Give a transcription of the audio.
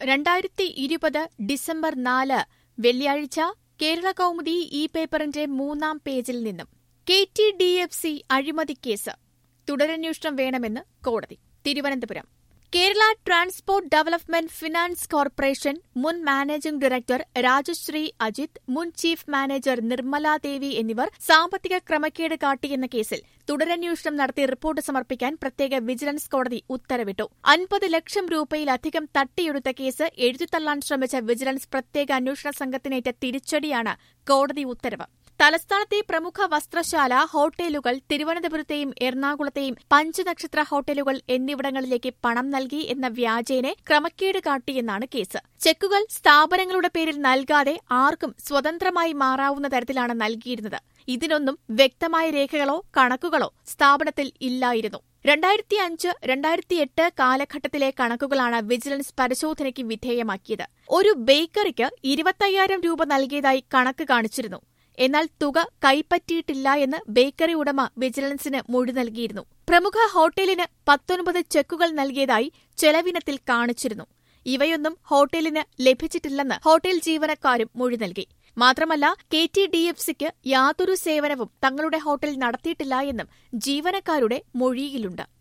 രണ്ടായിരത്തി ഇരുപത് ഡിസംബർ നാല് വെള്ളിയാഴ്ച കേരള കൗമുദി ഈ പേപ്പറിന്റെ മൂന്നാം പേജിൽ നിന്നും K T D F C അഴിമതിക്കേസ് തുടരന്വേഷണം വേണമെന്ന് കോടതി Thiruvananthapuram Kerala transport development finance corporation മുൻ മാനേജിംഗ് ഡയറക്ടർ രാജശ്രീ അജിത് മുൻ ചീഫ് മാനേജർ നിർമ്മല ദേവി എന്നിവർ സാമ്പത്തിക ക്രമക്കേട് കാട്ടിയെന്ന കേസിൽ തുടരന്വേഷണം നടത്തി റിപ്പോർട്ട് സമർപ്പിക്കാൻ പ്രത്യേക വിജിലൻസ് കോടതി ഉത്തരവിട്ടു അൻപത് ലക്ഷം രൂപയിലധികം തട്ടിയെടുത്ത കേസ് എഴുതിത്തള്ളാൻ ശ്രമിച്ച വിജിലൻസ് പ്രത്യേക അന്വേഷണ സംഘത്തിനേറ്റ തിരിച്ചടിയാണ് കോടതി ഉത്തരവ് തലസ്ഥാനത്തെ പ്രമുഖ വസ്ത്രശാല ഹോട്ടലുകൾ തിരുവനന്തപുരത്തെയും എറണാകുളത്തെയും പഞ്ചനക്ഷത്ര ഹോട്ടലുകൾ എന്നിവിടങ്ങളിലേക്ക് പണം നൽകി എന്ന വ്യാജേനെ ക്രമക്കേട് കാട്ടിയെന്നാണ് കേസ് ചെക്കുകൾ സ്ഥാപനങ്ങളുടെ പേരിൽ നൽകാതെ ആർക്കും സ്വതന്ത്രമായി മാറാവുന്ന തരത്തിലാണ് നൽകിയിരുന്നത് ഇതിനൊന്നും വ്യക്തമായ രേഖകളോ കണക്കുകളോ സ്ഥാപനത്തിൽ ഇല്ലായിരുന്നു രണ്ടായിരത്തി അഞ്ച് രണ്ടായിരത്തി എട്ട് കാലഘട്ടത്തിലെ കണക്കുകളാണ് വിജിലൻസ് പരിശോധനയ്ക്ക് വിധേയമാക്കിയത് ഒരു ബേക്കറിക്ക് ഇരുപത്തയ്യായിരം രൂപ നൽകിയതായി കണക്ക് കാണിച്ചിരുന്നു എന്നാൽ തുക കൈപ്പറ്റിയിട്ടില്ല എന്ന് ബേക്കറി ഉടമ വിജിലൻസിന് മൊഴി നൽകിയിരുന്നു പ്രമുഖ ഹോട്ടലിന് പത്തൊൻപത് ചെക്കുകൾ നൽകിയതായി ചെലവിനത്തിൽ കാണിച്ചിരുന്നു ഇവയൊന്നും ഹോട്ടലിന് ലഭിച്ചിട്ടില്ലെന്ന് ഹോട്ടൽ ജീവനക്കാരും മൊഴി നൽകി മാത്രമല്ല കെ ടി ഡി എഫ് സിക്ക് യാതൊരു സേവനവും തങ്ങളുടെ ഹോട്ടൽ നടത്തിയിട്ടില്ല എന്നും ജീവനക്കാരുടെ മൊഴിയിലുണ്ട്